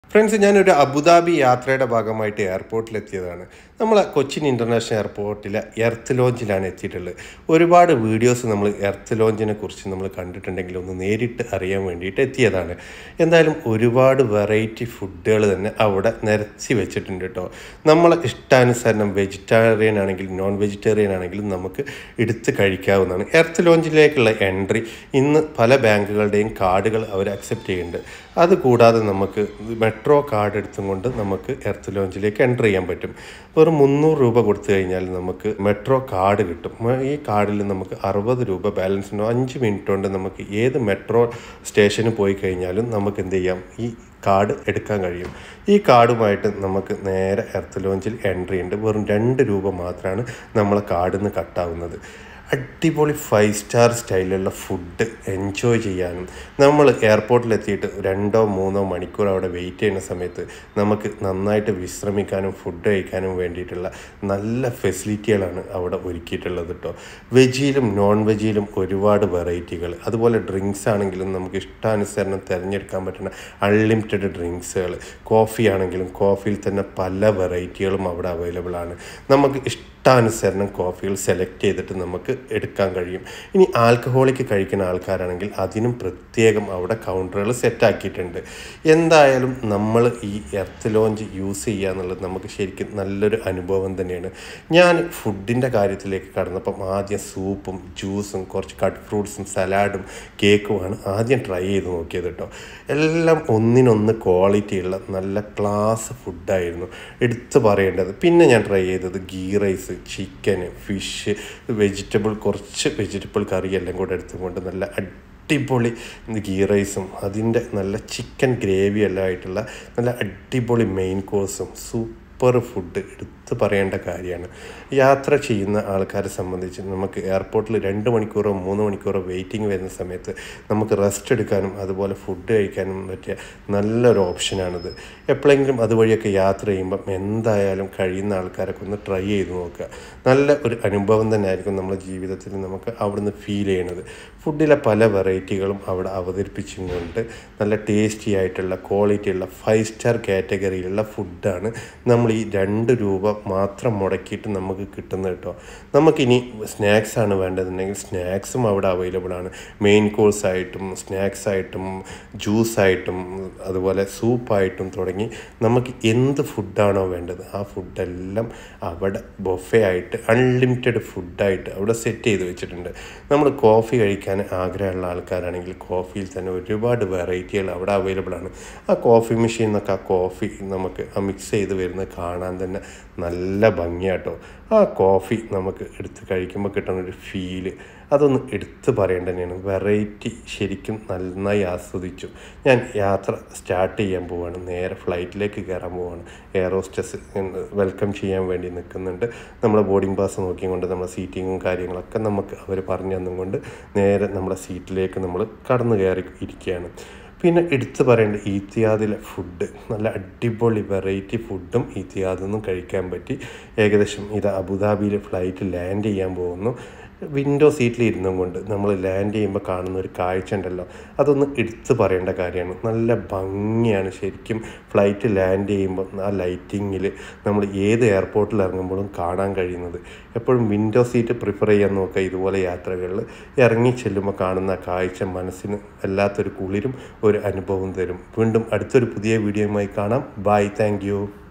friends ഞാനൊരു Abu Dhabi യാത്രയുടെ ഭാഗമായിട്ട് എയർപോർട്ടിലെത്തിയതാണ് നമ്മൾ കൊച്ചിൻ ഇൻ്റർനാഷണൽ എയർപോർട്ടിലെ എർത്ത് ലോഞ്ചിലാണ് എത്തിയിട്ടുള്ളത് ഒരുപാട് വീഡിയോസ് നമ്മൾ എർത്ത് ലോഞ്ചിനെ കുറിച്ച് നമ്മൾ കണ്ടിട്ടുണ്ടെങ്കിൽ ഒന്ന് നേരിട്ട് അറിയാൻ വേണ്ടിയിട്ട് എത്തിയതാണ് എന്തായാലും ഒരുപാട് വെറൈറ്റി ഫുഡുകൾ തന്നെ അവിടെ നിരത്തി വെച്ചിട്ടുണ്ട് കേട്ടോ നമ്മളെ ഇഷ്ടാനുസരണം വെജിറ്റേറിയൻ ആണെങ്കിലും നോൺ വെജിറ്റേറിയൻ ആണെങ്കിലും നമുക്ക് എടുത്ത് കഴിക്കാവുന്നതാണ് എർത്ത് ലോഞ്ചിലേക്കുള്ള എൻട്രി ഇന്ന് പല ബാങ്കുകളുടെയും കാർഡുകൾ അവർ അക്സെപ്റ്റ് ചെയ്യുന്നുണ്ട് അതുകൂടാതെ നമുക്ക് മെട്രോ കാർഡ് എടുത്തും കൊണ്ട് നമുക്ക് എർത്ത് ലോഞ്ചിലേക്ക് എൻ്റർ ചെയ്യാൻ പറ്റും വെറും മുന്നൂറ് രൂപ കൊടുത്തു കഴിഞ്ഞാൽ നമുക്ക് മെട്രോ കാർഡ് കിട്ടും ഈ കാർഡിൽ നമുക്ക് അറുപത് രൂപ ബാലൻസ് ഉണ്ടോ അഞ്ച് മിനിറ്റ് കൊണ്ട് നമുക്ക് ഏത് മെട്രോ സ്റ്റേഷന് പോയി കഴിഞ്ഞാലും നമുക്ക് എന്ത് ചെയ്യാം ഈ കാർഡ് എടുക്കാൻ കഴിയും ഈ കാർഡുമായിട്ട് നമുക്ക് നേരെ എർത്ത് ലോഞ്ചിൽ എൻട്രി ഉണ്ട് വെറും രണ്ട് രൂപ മാത്രമാണ് നമ്മളെ കാർഡിൽ നിന്ന് കട്ടാവുന്നത് അടിപൊളി ഫൈവ് സ്റ്റാർ സ്റ്റൈലിലുള്ള ഫുഡ് എൻജോയ് ചെയ്യാനും നമ്മൾ എയർപോർട്ടിലെത്തിയിട്ട് രണ്ടോ മൂന്നോ മണിക്കൂർ അവിടെ വെയിറ്റ് ചെയ്യുന്ന സമയത്ത് നമുക്ക് നന്നായിട്ട് വിശ്രമിക്കാനും ഫുഡ് കഴിക്കാനും വേണ്ടിയിട്ടുള്ള നല്ല ഫെസിലിറ്റികളാണ് അവിടെ ഒരുക്കിയിട്ടുള്ളത് കേട്ടോ വെജിയിലും നോൺ വെജിയിലും ഒരുപാട് വെറൈറ്റികൾ അതുപോലെ ഡ്രിങ്ക്സ് ആണെങ്കിലും നമുക്ക് ഇഷ്ടാനുസരണം തിരഞ്ഞെടുക്കാൻ പറ്റുന്ന അൺലിമിറ്റഡ് ഡ്രിങ്ക്സുകൾ കോഫി ആണെങ്കിലും കോഫിയിൽ തന്നെ പല വെറൈറ്റികളും അവിടെ അവൈലബിൾ ആണ് നമുക്ക് ഇഷ്ടാനുസരണം കോഫികൾ സെലക്ട് ചെയ്തിട്ട് നമുക്ക് എടുക്കാൻ കഴിയും ഇനി ആൽക്കഹോളിക് കഴിക്കുന്ന ആൾക്കാരാണെങ്കിൽ അതിനും പ്രത്യേകം അവിടെ കൗണ്ടറുകൾ സെറ്റാക്കിയിട്ടുണ്ട് എന്തായാലും നമ്മൾ ഈ എർത്ത് ലോഞ്ച് യൂസ് ചെയ്യുക എന്നുള്ളത് നമുക്ക് ശരിക്കും നല്ലൊരു അനുഭവം തന്നെയാണ് ഞാൻ ഫുഡിൻ്റെ കാര്യത്തിലേക്ക് കടന്നപ്പം ആദ്യം സൂപ്പും ജ്യൂസും കുറച്ച് കട്ട് ഫ്രൂട്ട്സും സലാഡും കേക്കുമാണ് ആദ്യം ട്രൈ ചെയ്ത് നോക്കിയത് കേട്ടോ എല്ലാം ഒന്നിനൊന്ന് ക്വാളിറ്റിയുള്ള നല്ല ക്ലാസ് ഫുഡായിരുന്നു എടുത്തു പറയേണ്ടത് പിന്നെ ഞാൻ ട്രൈ ചെയ്തത് ghee rice chicken fish vegetable കുറച്ച് വെജിറ്റബിൾ കറി എല്ലാം കൂടെ എടുത്തുകൊണ്ട് നല്ല അടിപൊളി ഗീ റൈസും അതിൻ്റെ നല്ല ചിക്കൻ ഗ്രേവി എല്ലാം ആയിട്ടുള്ള നല്ല അടിപൊളി മെയിൻ കോഴ്സും സൂപ്പർ ഫുഡ് എടുത്ത് പറയേണ്ട കാര്യമാണ് യാത്ര ചെയ്യുന്ന ആൾക്കാരെ സംബന്ധിച്ച് നമുക്ക് എയർപോർട്ടിൽ രണ്ട് മണിക്കൂറോ മൂന്ന് മണിക്കൂറോ വെയിറ്റിംഗ് വരുന്ന സമയത്ത് നമുക്ക് റെസ്റ്റ് എടുക്കാനും അതുപോലെ ഫുഡ് കഴിക്കാനും പറ്റിയ നല്ലൊരു ഓപ്ഷനാണിത് എപ്പോഴെങ്കിലും അതുവഴിയൊക്കെ യാത്ര ചെയ്യുമ്പം എന്തായാലും കഴിയുന്ന ആൾക്കാരൊക്കെ ഒന്ന് ട്രൈ ചെയ്ത് നോക്കുക നല്ല ഒരു അനുഭവം തന്നെ ആയിരിക്കും നമ്മുടെ ജീവിതത്തിൽ നമുക്ക് അവിടുന്ന് ഫീൽ ചെയ്യണത് ഫുഡിലെ പല വെറൈറ്റികളും അവിടെ അവതരിപ്പിച്ചുകൊണ്ട് നല്ല ടേസ്റ്റി ആയിട്ടുള്ള ക്വാളിറ്റിയുള്ള ഫൈവ് സ്റ്റാർ കാറ്റഗറിയിലുള്ള ഫുഡാണ് നമ്മൾ ഈ രണ്ട് രൂപ മാത്രം മുടക്കിയിട്ട് നമുക്ക് കിട്ടുന്നത് കേട്ടോ നമുക്കിനി സ്നാക്സ് ആണ് വേണ്ടതുണ്ടെങ്കിൽ സ്നാക്സും അവിടെ അവൈലബിൾ ആണ് മെയിൻ കോഴ്സ് ആയിട്ടും സ്നാക്സ് ആയിട്ടും ജ്യൂസ് ആയിട്ടും അതുപോലെ സൂപ്പായിട്ടും തുടങ്ങി നമുക്ക് എന്ത് ഫുഡാണോ വേണ്ടത് ആ ഫുഡെല്ലാം അവിടെ ബൊഫെ ആയിട്ട് അൺലിമിറ്റഡ് ഫുഡായിട്ട് അവിടെ സെറ്റ് ചെയ്ത് വെച്ചിട്ടുണ്ട് നമ്മൾ കോഫി കഴിക്കാൻ ആഗ്രഹമുള്ള ആൾക്കാരാണെങ്കിൽ കോഫിയിൽ തന്നെ ഒരുപാട് വെറൈറ്റികൾ അവിടെ അവൈലബിൾ ആണ് ആ കോഫി മെഷീൻ നിന്നൊക്കെ ആ കോഫി നമുക്ക് ആ മിക്സ് ചെയ്ത് വരുന്നത് കാണാൻ തന്നെ നല്ല ഭംഗിയാട്ടോ ആ കോഫി നമുക്ക് എടുത്ത് കഴിക്കുമ്പോൾ കിട്ടുന്ന ഒരു ഫീല് അതൊന്ന് എടുത്ത് പറയേണ്ട തന്നെയാണ് വെറൈറ്റി ശരിക്കും നന്നായി ആസ്വദിച്ചു ഞാൻ യാത്ര സ്റ്റാർട്ട് ചെയ്യാൻ പോവാണ് നേരെ ഫ്ലൈറ്റിലേക്ക് കയറാൻ പോവാണ് എയർ ഹോസ്റ്റസ് വെൽക്കം ചെയ്യാൻ വേണ്ടി നിൽക്കുന്നുണ്ട് നമ്മുടെ ബോർഡിംഗ് പാസ് നോക്കിക്കൊണ്ട് നമ്മുടെ സീറ്റിങ്ങും കാര്യങ്ങളൊക്കെ നമുക്ക് അവർ പറഞ്ഞു തന്നുകൊണ്ട് നേരെ നമ്മുടെ സീറ്റിലേക്ക് നമ്മൾ കടന്നു കയറി ഇരിക്കുകയാണ് പിന്നെ എടുത്തു പറയേണ്ട ഈത്തിയാദിലെ ഫുഡ് നല്ല അടിപൊളി വെറൈറ്റി ഫുഡും ഈത്തിയാദിൽ നിന്നും കഴിക്കാൻ പറ്റി ഏകദേശം ഇത് അബുദാബിയിൽ ഫ്ലൈറ്റ് ലാൻഡ് ചെയ്യാൻ പോകുന്നു വിൻഡോ സീറ്റിൽ ഇരുന്നും കൊണ്ട് നമ്മൾ ലാൻഡ് ചെയ്യുമ്പോൾ കാണുന്ന ഒരു കാഴ്ച ഉണ്ടല്ലോ അതൊന്ന് എടുത്തു പറയേണ്ട കാര്യമാണ് നല്ല ഭംഗിയാണ് ശരിക്കും ഫ്ലൈറ്റ് ലാൻഡ് ചെയ്യുമ്പോൾ ആ ലൈറ്റിങ്ങിൽ നമ്മൾ ഏത് എയർപോർട്ടിൽ ഇറങ്ങുമ്പോഴും കാണാൻ കഴിയുന്നത് എപ്പോഴും വിൻഡോ സീറ്റ് പ്രിഫർ ചെയ്യാൻ നോക്കുക ഇതുപോലെ യാത്രകളിൽ ഇറങ്ങി ചെല്ലുമ്പോൾ കാണുന്ന കാഴ്ച മനസ്സിന് വല്ലാത്തൊരു കുളിരും ഒരു അനുഭവം തരും വീണ്ടും അടുത്തൊരു പുതിയ വീഡിയോയുമായി കാണാം ബൈ താങ്ക്